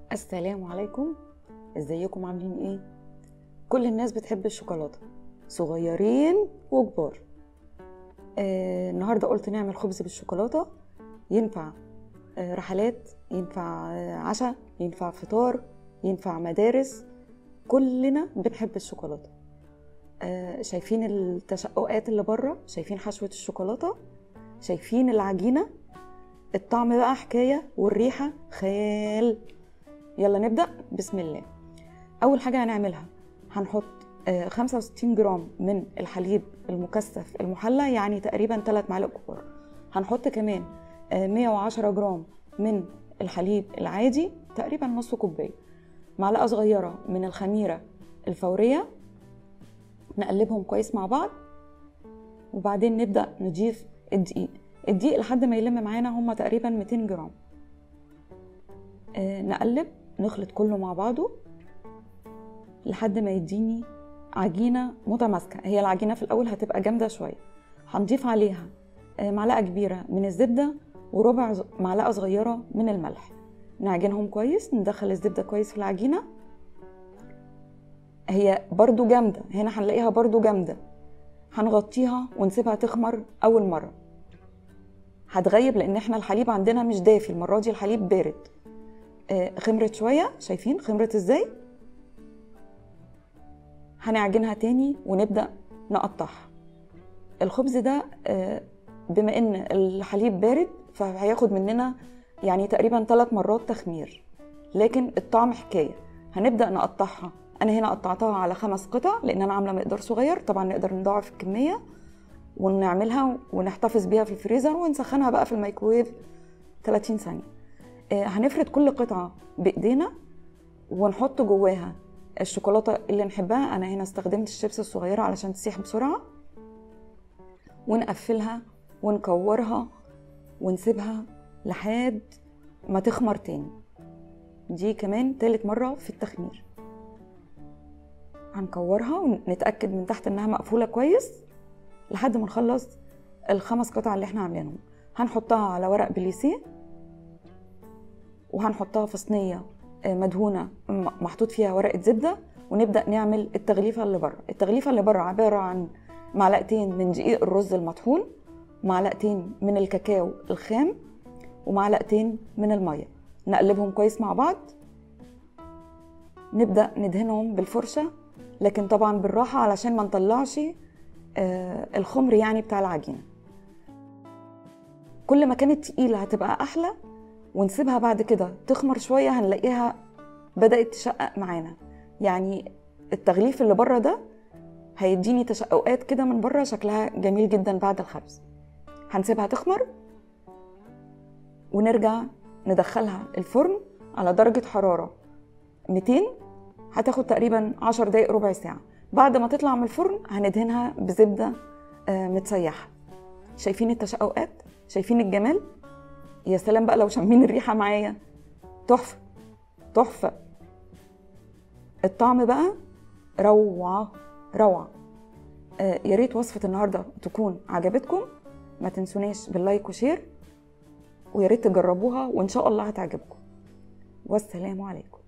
السلام عليكم ازيكم عاملين ايه كل الناس بتحب الشوكولاته صغيرين وكبار آه النهارده قلت نعمل خبز بالشوكولاته ينفع آه رحلات ينفع آه عشاء ينفع فطار ينفع مدارس كلنا بنحب الشوكولاته آه شايفين التشققات اللي بره شايفين حشوه الشوكولاته شايفين العجينه الطعم بقى حكايه والريحه خيال يلا نبدأ بسم الله أول حاجة هنعملها هنحط آه، 65 جرام من الحليب المكثف المحلى يعني تقريبا 3 معالق كبار هنحط كمان آه، 110 جرام من الحليب العادي تقريبا نص كوباية معلقة صغيرة من الخميرة الفورية نقلبهم كويس مع بعض وبعدين نبدأ نضيف الدقيق الدقيق لحد ما يلم معانا هما تقريبا 200 جرام آه، نقلب نخلط كله مع بعضه لحد ما يديني عجينة متماسكة هي العجينة في الأول هتبقى جامدة شوية هنضيف عليها آه، معلقة كبيرة من الزبدة وربع ز- معلقة صغيرة من الملح نعجنهم كويس ندخل الزبدة كويس في العجينة هي برضو جامدة هنا هنلاقيها برضو جامدة هنغطيها ونسيبها تخمر أول مرة هتغيب لأن احنا الحليب عندنا مش دافي المرة دي الحليب بارد آه، خمرت شوية شايفين خمرت ازاي هنعجنها تاني ونبدأ نقطعها الخبز ده آه، بما ان الحليب بارد فهياخد مننا يعني تقريبا ثلاث مرات تخمير لكن الطعم حكاية هنبدأ نقطعها أنا هنا قطعتها على خمس قطع لأن أنا عاملة مقدار صغير طبعا نقدر نضاعف الكمية ونعملها ونحتفظ بيها في الفريزر ونسخنها بقى في الميكرويف 30 ثانية آه، هنفرد كل قطعة بإيدينا ونحط جواها الشوكولاتة اللي نحبها أنا هنا استخدمت الشيبس الصغيرة علشان تسيح بسرعة ونقفلها ونكورها ونسيبها لحد ما تخمر تاني دي كمان تالت مرة في التخمير هنكورها ونتأكد من تحت إنها مقفولة كويس لحد ما نخلص الخمس قطع اللي احنا عاملينهم هنحطها على ورق بليسيه وهنحطها في صينيه آه، مدهونه م- محطوط فيها ورقه زبده ونبدا نعمل التغليفه اللي بره التغليفه اللي بره عباره عن معلقتين من دقيق الرز المطحون معلقتين من الكاكاو الخام ومعلقتين من الميه نقلبهم كويس مع بعض نبدا ندهنهم بالفرشه لكن طبعا بالراحه علشان ما نطلعش آه، الخمر يعني بتاع العجينه كل ما كانت تقيله هتبقى احلى ونسيبها بعد كده تخمر شويه هنلاقيها بدات تشقق معانا يعني التغليف اللي بره ده هيديني تشققات كده من بره شكلها جميل جدا بعد الخبز هنسيبها تخمر ونرجع ندخلها الفرن على درجة حرارة 200 هتاخد تقريبا 10 دقايق ربع ساعة بعد ما تطلع من الفرن هندهنها بزبدة آه، متسيحة شايفين التشققات شايفين الجمال يا سلام بقى لو شامين الريحة معايا تحفة تحفة الطعم بقى روعة روعة آه، يا ريت وصفة النهاردة تكون عجبتكم ما تنسوناش باللايك وشير ويا ريت تجربوها وإن شاء الله هتعجبكم والسلام عليكم